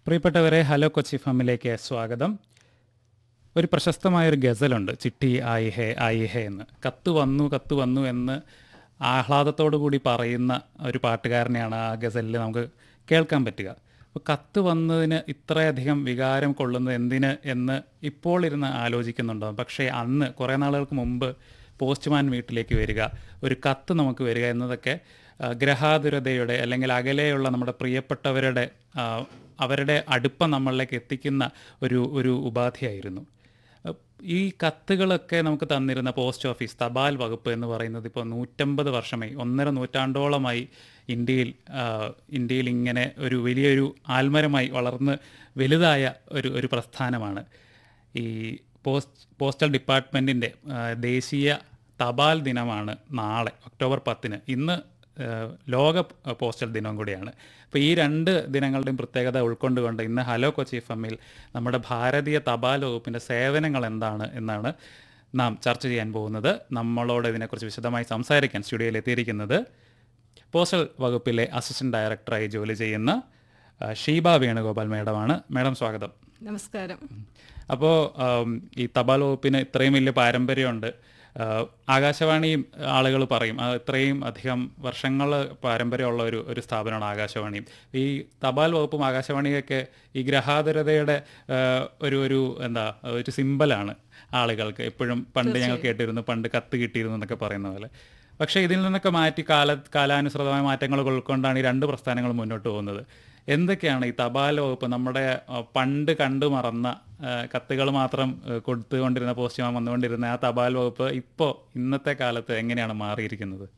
പ്രിയപ്പെട്ടവരെ ഹലോ കൊച്ചി ഫാമിലേക്ക് സ്വാഗതം ഒരു പ്രശസ്തമായൊരു ഗസലുണ്ട് ചിട്ടി ആയി ഹേ ആയി ഹേ എന്ന് കത്ത് വന്നു കത്ത് വന്നു എന്ന് ആഹ്ലാദത്തോടു കൂടി പറയുന്ന ഒരു പാട്ടുകാരനെയാണ് ആ ഗസലിൽ നമുക്ക് കേൾക്കാൻ പറ്റുക അപ്പോൾ കത്ത് വന്നതിന് ഇത്രയധികം വികാരം കൊള്ളുന്നത് എന്തിന് എന്ന് ഇപ്പോൾ ഇരുന്ന് ആലോചിക്കുന്നുണ്ടോ പക്ഷേ അന്ന് കുറേ നാളുകൾക്ക് മുമ്പ് പോസ്റ്റ്മാൻ വീട്ടിലേക്ക് വരിക ഒരു കത്ത് നമുക്ക് വരിക എന്നതൊക്കെ ആ, ഗ്രഹാതുരതയുടെ അല്ലെങ്കിൽ അകലെയുള്ള നമ്മുടെ പ്രിയപ്പെട്ടവരുടെ ആ, അവരുടെ അടുപ്പം നമ്മളിലേക്ക് എത്തിക്കുന്ന ഒരു ഒരു ഉപാധിയായിരുന്നു അഹ് ഈ കത്തുകളൊക്കെ നമുക്ക് തന്നിരുന്ന പോസ്റ്റ് ഓഫീസ് തപാൽ വകുപ്പ് എന്ന് പറയുന്നത് ഇപ്പോൾ നൂറ്റമ്പത് വർഷമായി ഒന്നര നൂറ്റാണ്ടോളമായി ഇന്ത്യയിൽ ആ, ഇന്ത്യയിൽ ഇങ്ങനെ ഒരു വലിയൊരു ആൽമരമായി വളർന്ന് വലുതായ ഒരു ഒരു പ്രസ്ഥാനമാണ് ഈ പോസ്റ്റ് പോസ്റ്റൽ ഡിപ്പാർട്ട്മെൻറ്റിൻ്റെ ദേശീയ തപാൽ ദിനമാണ് നാളെ ഒക്ടോബർ പത്തിന് ഇന്ന് ആ, ലോക പോസ്റ്റൽ ദിനം കൂടിയാണ് അപ്പോൾ ഈ രണ്ട് ദിനങ്ങളുടെയും പ്രത്യേകത ഉൾക്കൊണ്ടുകൊണ്ട് ഇന്ന് ഹലോ കൊച്ചി എഫ് എമ്മിൽ നമ്മുടെ ഭാരതീയ തപാൽ വകുപ്പിൻ്റെ സേവനങ്ങൾ എന്താണ് എന്നാണ് നാം ചർച്ച ചെയ്യാൻ പോകുന്നത് നമ്മളോട് ഇതിനെക്കുറിച്ച് വിശദമായി സംസാരിക്കാൻ സ്റ്റുഡിയോയിൽ എത്തിയിരിക്കുന്നത് പോസ്റ്റൽ വകുപ്പിലെ അസിസ്റ്റന്റ് ഡയറക്ടറായി ജോലി ചെയ്യുന്ന ആ, ഷീബ വേണുഗോപാൽ മേഡമാണ് മേഡം സ്വാഗതം നമസ്കാരം അപ്പോൾ ഈ തപാൽ വകുപ്പിന് ഇത്രയും വലിയ പാരമ്പര്യമുണ്ട് ആ, ആകാശവാണിയും ആളുകൾ പറയും ആ, ഇത്രയും അധികം വർഷങ്ങൾ പാരമ്പര്യമുള്ള ഒരു ഒരു സ്ഥാപനമാണ് ആകാശവാണിയും ഈ തപാൽ വകുപ്പും ആകാശവാണിയൊക്കെ ഈ ഗ്രഹാതുരതയുടെ ആ, ഒരു ഒരു എന്താ ഒരു സിമ്പലാണ് ആളുകൾക്ക് എപ്പോഴും പണ്ട് ഞങ്ങൾ കേട്ടിരുന്നു പണ്ട് കത്ത് കിട്ടിയിരുന്നു എന്നൊക്കെ പറയുന്ന പോലെ പക്ഷേ ഇതിൽ നിന്നൊക്കെ മാറ്റി കാല കാലാനുസൃതമായ മാറ്റങ്ങൾ ഉൾക്കൊണ്ടാണ് ഈ രണ്ട് പ്രസ്ഥാനങ്ങളും മുന്നോട്ട് പോകുന്നത് എന്തൊക്കെയാണ് ഈ തപാൽ വകുപ്പ് നമ്മുടെ ആ, പണ്ട് കണ്ടു മറന്ന കത്തുകൾ മാത്രം ആ, കൊടുത്തുകൊണ്ടിരുന്ന പോസ്റ്റ്മാൻ വന്നുകൊണ്ടിരുന്ന ആ തപാൽ വകുപ്പ് ഇപ്പോൾ ഇന്നത്തെ കാലത്ത് എങ്ങനെയാണ് മാറിയിരിക്കുന്നത്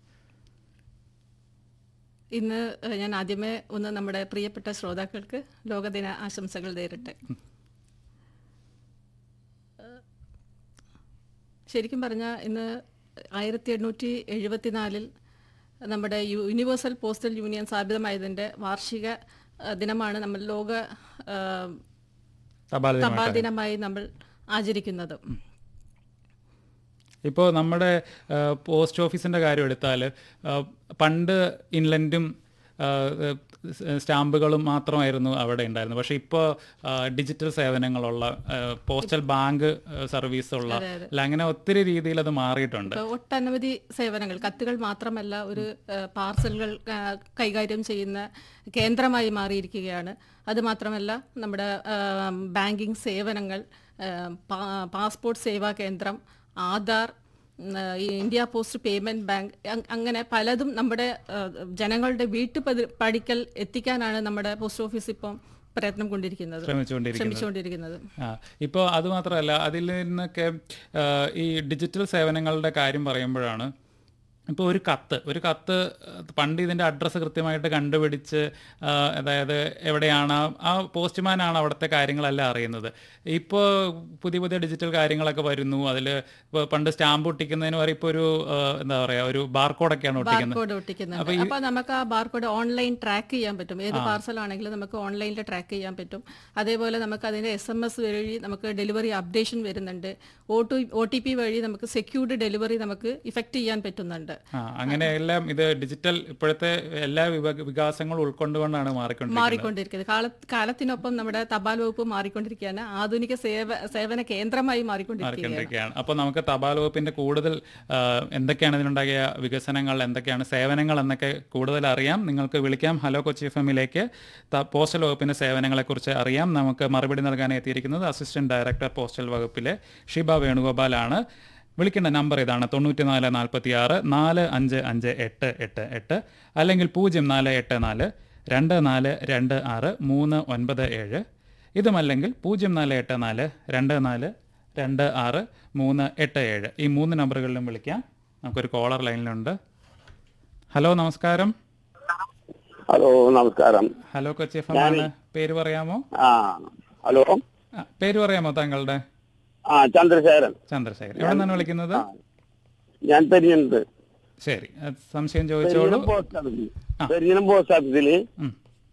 ഇന്ന് ഏഹ്, ഞാൻ ആദ്യമേ ഒന്ന് നമ്മുടെ പ്രിയപ്പെട്ട ശ്രോതാക്കൾക്ക് ലോകദിന ആശംസകൾ നേരിട്ടെ ഏഹ്, ശരിക്കും പറഞ്ഞാൽ ഇന്ന് ആയിരത്തി എണ്ണൂറ്റി എഴുപത്തിനാലിൽ നമ്മുടെ യു- യൂണിവേഴ്സൽ പോസ്റ്റൽ യൂണിയൻ സ്ഥാപിതമായതിൻ്റെ വാർഷിക ഏഹ്, ദിനമാണ് നമ്മൾ ലോക ഏഹ്, തപാൽ ദിനം തപാൽ ദിനമായി നമ്മൾ ആചരിക്കുന്നത് ഇപ്പോൾ നമ്മുടെ ആ, പോസ്റ്റ് ഓഫീസിൻ്റെ കാര്യം എടുത്താൽ ആ, പണ്ട് ഇൻലൻഡും ആ, സ് സ്റ്റാമ്പുകളും മാത്രമായിരുന്നു അവിടെ ഉണ്ടായിരുന്നത് പക്ഷേ ഇപ്പോൾ ഡിജിറ്റൽ സേവനങ്ങളുള്ള ആ, പോസ്റ്റൽ ബാങ്ക് ആ, സർവീസ് ഉള്ള അല്ല അങ്ങനെ ഒത്തിരി രീതിയിൽ അത് മാറിയിട്ടുണ്ട് ഇപ്പോൾ ഒട്ടനവധി സേവനങ്ങൾ കത്തുകൾ മാത്രമല്ല ഒരു ഏഹ്, പാർസലുകൾ ആ, കൈകാര്യം ചെയ്യുന്ന കേന്ദ്രമായി മാറിയിരിക്കുകയാണ് അത് മാത്രമല്ല നമ്മുടെ ആം, ബാങ്കിങ് സേവനങ്ങൾ ഏം, പാ- പാസ്പോർട്ട് സേവാ കേന്ദ്രം ആധാർ ഉം, ഈ ഇന്ത്യ പോസ്റ്റ് പേയ്മെന്റ് ബാങ്ക് അങ്- അങ്ങനെ പലതും നമ്മുടെ ഏഹ്, ജനങ്ങളുടെ വീട്ടു പടിക്കൽ എത്തിക്കാനാണ് നമ്മുടെ പോസ്റ്റ് ഓഫീസ് ഇപ്പം പ്രയത്നം കൊണ്ടിരിക്കുന്നത് ശ്രമിച്ചുകൊണ്ടിരിക്കുന്നത് ശ്രമിച്ചുകൊണ്ടിരിക്കുന്നത് ആ ഇപ്പോൾ അത് മാത്രമല്ല അതിൽ നിന്നൊക്കെ ആ, ഈ ഡിജിറ്റൽ സേവനങ്ങളുടെ കാര്യം പറയുമ്പോഴാണ് ഇപ്പോൾ ഒരു കത്ത് ഒരു കത്ത് ആ, പണ്ട് ഇതിൻ്റെ അഡ്രസ്സ് കൃത്യമായിട്ട് കണ്ടുപിടിച്ച് ആ, അതായത് എവിടെയാണ് ആ- ആ പോസ്റ്റ്മാനാണ് അവിടുത്തെ കാര്യങ്ങളെല്ലാം അറിയുന്നത് ഇപ്പോൾ പുതിയ പുതിയ ഡിജിറ്റൽ കാര്യങ്ങളൊക്കെ വരുന്നു അതിൽ ഇപ്പോൾ പണ്ട് സ്റ്റാമ്പ് ഒട്ടിക്കുന്നതിന് വരെ ഇപ്പോൾ ഒരു ആ, എന്താ പറയുക ഒരു ബാർകോഡൊക്കെയാണ് ഒട്ടിക്കുന്നത് ബാർകോഡ് ഒട്ടിക്കുന്നുണ്ട് അപ്പൊ നമുക്ക് ആ ബാർകോഡ് ഓൺലൈൻ ട്രാക്ക് ചെയ്യാൻ പറ്റും ഏത് പാർസൽ ആണെങ്കിലും നമുക്ക് ഓൺലൈനിൽ ട്രാക്ക് ചെയ്യാൻ പറ്റും അതേപോലെ നമുക്ക് അതിന്റെ എസ് എം എസ് വഴി നമുക്ക് ഡെലിവറി അപ്ഡേഷൻ വരുന്നുണ്ട് O T O T P വഴി നമുക്ക് സെക്യൂർഡ് ഡെലിവറി നമുക്ക് ഇഫക്റ്റ് ചെയ്യാൻ പറ്റുന്നുണ്ട് ആ അങ്ങനെ എല്ലാം ഇത് ഡിജിറ്റൽ ഇപ്പോഴത്തെ എല്ലാ വിഭ- വികാസങ്ങളും ഉൾക്കൊണ്ടുകൊണ്ടാണ് മാറിക്കൊണ്ടിരിക്കുന്നത് മാറിക്കൊണ്ടിരിക്കുന്നത് കാല കാലത്തിനൊപ്പം നമ്മുടെ തപാൽ വകുപ്പ് മാറിക്കൊണ്ടിരിക്കുകയാണ് ആധുനിക സേവ സേവന കേന്ദ്രമായി മാറിക്കൊണ്ടിരിക്കുകയാണ് മാറിക്കൊണ്ടിരിക്കുകയാണ് അപ്പോൾ നമുക്ക് തപാൽ വകുപ്പിന്റെ കൂടുതൽ ആ, എന്തൊക്കെയാണ് ഇതിനുണ്ടാകിയ വികസനങ്ങൾ എന്തൊക്കെയാണ് സേവനങ്ങൾ എന്നൊക്കെ കൂടുതൽ അറിയാം നിങ്ങൾക്ക് വിളിക്കാം ഹലോ കൊച്ചി എഫ് എമ്മിലേക്ക് പോസ്റ്റൽ വകുപ്പിന്റെ സേവനങ്ങളെക്കുറിച്ച് അറിയാം നമുക്ക് മറുപടി നൽകാൻ എത്തിയിരിക്കുന്നത് അസിസ്റ്റന്റ് ഡയറക്ടർ പോസ്റ്റൽ വകുപ്പിലെ ഷിബ വേണുഗോപാലാണ് വിളിക്കേണ്ട നമ്പർ ഇതാണ് തൊണ്ണൂറ്റിനാല് നാൽപ്പത്തി ആറ് നാല് അഞ്ച് അഞ്ച് എട്ട് എട്ട് എട്ട് അല്ലെങ്കിൽ പൂജ്യം നാല് എട്ട് നാല് രണ്ട് നാല് രണ്ട് ആറ് മൂന്ന് ഒൻപത് ഏഴ് ഇതുമല്ലെങ്കിൽ പൂജ്യം നാല് എട്ട് നാല് രണ്ട് നാല് രണ്ട് ആറ് മൂന്ന് എട്ട് ഏഴ് ഈ മൂന്ന് നമ്പറുകളിലും വിളിക്കാം നമുക്കൊരു കോളർ ലൈനിലുണ്ട് ഹലോ നമസ്കാരം ഹലോ നമസ്കാരം ഹലോ കൊച്ചി എഫ് എം ആണ് പേര് പറയാമോ ആ ഹലോ ആ, പേര് പറയാമോ താങ്കളുടെ ആ ചന്ദ്രശേഖരൻ ചന്ദ്രശേഖർ എവിടെ നിന്നാണ് വിളിക്കുന്നത് ഞാൻ പെരിഞ്ഞിട്ട് ശരി അത് സംശയം ചോദിച്ചോളൂ പെരിഞ്ഞനം പോസ്റ്റ് ഓഫീസിൽ പെരിഞ്ഞനം പോസ്റ്റ് ഓഫീസിൽ ഉം.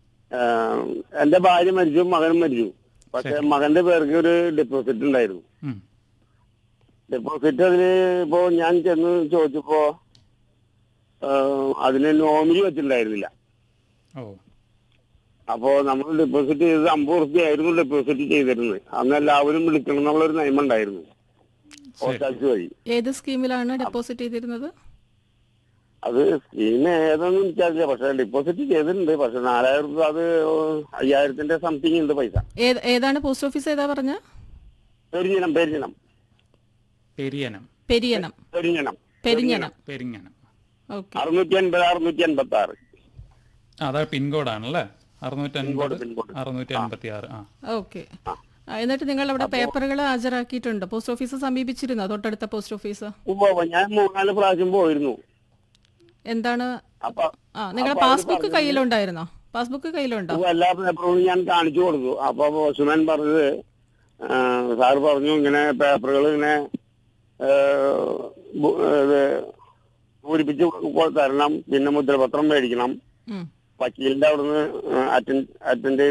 എന്റെ ഭാര്യ മരിച്ചു മകനും മരിച്ചു പക്ഷെ മകന്റെ പേർക്ക് ഒരു ഡെപ്പോസിറ്റ് ഉണ്ടായിരുന്നു ഉം. ഡെപ്പോസിറ്റ് അതില് ഇപ്പോ ഞാൻ ചെന്ന് ചോദിച്ചപ്പോ ആ, അതിന് നോമിനി വെച്ചിട്ടുണ്ടായിരുന്നില്ല ഓ അപ്പോ നമ്മൾ ഡെപ്പോസിറ്റ് ചെയ്തത് അമ്പത് റുപ്യ ആയിരുന്നു ഡെപ്പോസിറ്റ് ചെയ്തിരുന്നത് അന്ന് എല്ലാവരും വിളിക്കണം എന്നുള്ളൊരു നിയമം ഉണ്ടായിരുന്നു പോസ്റ്റ് ഓഫീസ് വഴി ഏത് സ്കീമിലാണ് ഡെപ്പോസിറ്റ് ചെയ്തിരുന്നത് അത് സ്കീം ഏതൊന്നും എനിക്കറിയില്ല പക്ഷെ ഡെപ്പോസിറ്റ് ചെയ്തിട്ടുണ്ട് പക്ഷെ നാലായിരം രൂപ അത് അയ്യായിരത്തിന്റെ സംതിങ് ഉണ്ട് പൈസ ഏത് ഏതാണ് പോസ്റ്റ് ഓഫീസ് ഏതാ പറഞ്ഞ പെരിഞ്ഞണം പെരിഞ്ഞണം പെരിയനം പെരിയനം പെരിഞ്ഞണം പെരിഞ്ഞനം പെരിങ്ങനം ഓക്കെ അറുന്നൂറ്റി അൻപത് അറുന്നൂറ്റി അൻപത്തി ആറ് അതാ പിൻകോഡാണല്ലേ അറുന്നൂറ്റി അൻപത് പിൻകോഡ്. അറുന്നൂറ്റി അൻപത്തി ആറ് ആ ഓക്കെ എന്നിട്ട് നിങ്ങൾ അവിടെ പേപ്പറുകൾ ഹാജരാക്കിയിട്ടുണ്ട് പോസ്റ്റ് ഓഫീസ് സമീപിച്ചിരുന്നോ തൊട്ടടുത്ത പോസ്റ്റ് ഓഫീസ് ഉവ്വ് ഞാൻ മൂന്നാല് പ്രാവശ്യം പോയിരുന്നു എന്താണ് അപ്പൊ ആ നിങ്ങളുടെ പാസ്ബുക്ക് കയ്യിലുണ്ടായിരുന്നോ പാസ്ബുക്ക് കയ്യിലുണ്ടോ ഉവ്വ് എല്ലാ പേപ്പറും ഞാൻ കാണിച്ചു കൊടുത്തു അപ്പൊ പോസ്റ്റ്മാൻ പറഞ്ഞത് ആ, സാർ പറഞ്ഞു ഇങ്ങനെ പേപ്പറുകൾ ഇങ്ങനെ ഏ, ബു- ഇത് പൂരിപ്പിച്ച് കൊ- തരണം പിന്നെ മുദ്രപത്രം മേടിക്കണം ഉം. വക്കീലിന്റെ അവിടുന്ന് അറ്റൻഡ് അറ്റൻഡ്